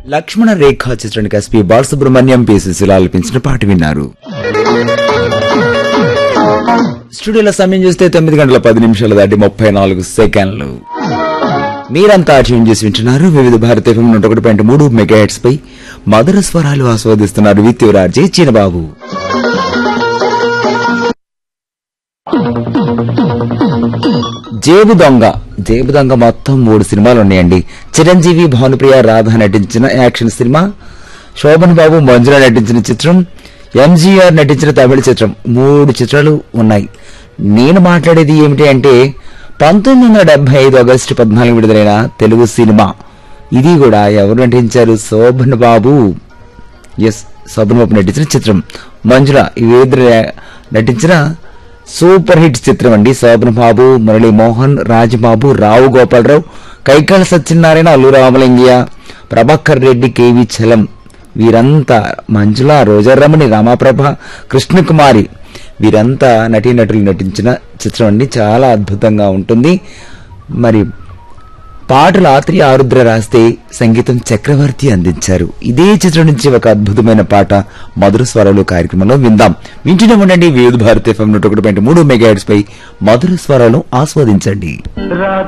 లక్ష్మణ రేఖ చిత్రానికి ఎస్పీ బాలసుబ్రహ్మణ్యం పిసిసిలో ఆలపించిన పాట విన్నారు స్టూడియోలో సమయం చూస్తే తొమ్మిది గంటల పది నిమిషాలు దాటి ముప్పై నాలుగు సెకండ్లు మీరంతా ట్యూన్ చేసి వింటున్నారు వివిధ భారత ఎఫ్ఎం నూట ఒకటి పాయింట్ మూడు మెగా హెడ్స్ పై మధుర స్వరాలు ఆస్వాదిస్తున్నారు విత్యురాజే చిన్నబాబు జేబు దొంగ జేబు దొంగ మొత్తం మూడు సినిమాలు ఉన్నాయండి చిరంజీవి భానుప్రియ రాధ నటించిన యాక్షన్ సినిమా శోభన్ బాబు మంజుల నటించిన చిత్రం ఎంజీఆర్ నటించిన తమిళ చిత్రం మూడు చిత్రాలు ఉన్నాయి నేను మాట్లాడేది ఏమిటి అంటే పంతొమ్మిది వందల డెబ్బై ఐదు ఆగస్టు పద్నాలుగు విడుదలైన తెలుగు సినిమా ఇది కూడా ఎవరు నటించారు శోభన్ బాబు ఎస్ శోభన్ బాబు నటించిన చిత్రం మంజుల ఇవేద్దరు నటించిన సూపర్ హిట్ చిత్రం అండి శోభన్ బాబు మురళీ మోహన్ రాజబాబు రావు గోపాలరావు కైకాల సత్యనారాయణ అల్లు రామలింగయ్య ప్రభాకర్ రెడ్డి కేవి చలం వీరంతా మంజుల రోజారమణి రామాప్రభ కృష్ణకుమారి వీరంతా నటీనటులు నటించిన చిత్రం అండి చాలా అద్భుతంగా ఉంటుంది మరి పాటలు ఆత్రి ఆరుద్ర రాస్తే సంగీతం చక్రవర్తి అందించారు ఇదే చిత్రం నుంచి ఒక అద్భుతమైన పాట మధుర స్వరాలు కార్యక్రమంలో విందాం వింటూనే ఉండండి వివిధ భారత ఎఫ్ఎం నూట ఒకటి పాయింట్ మూడు మెగా పై మధుర స్వరాలు ఆస్వాదించండి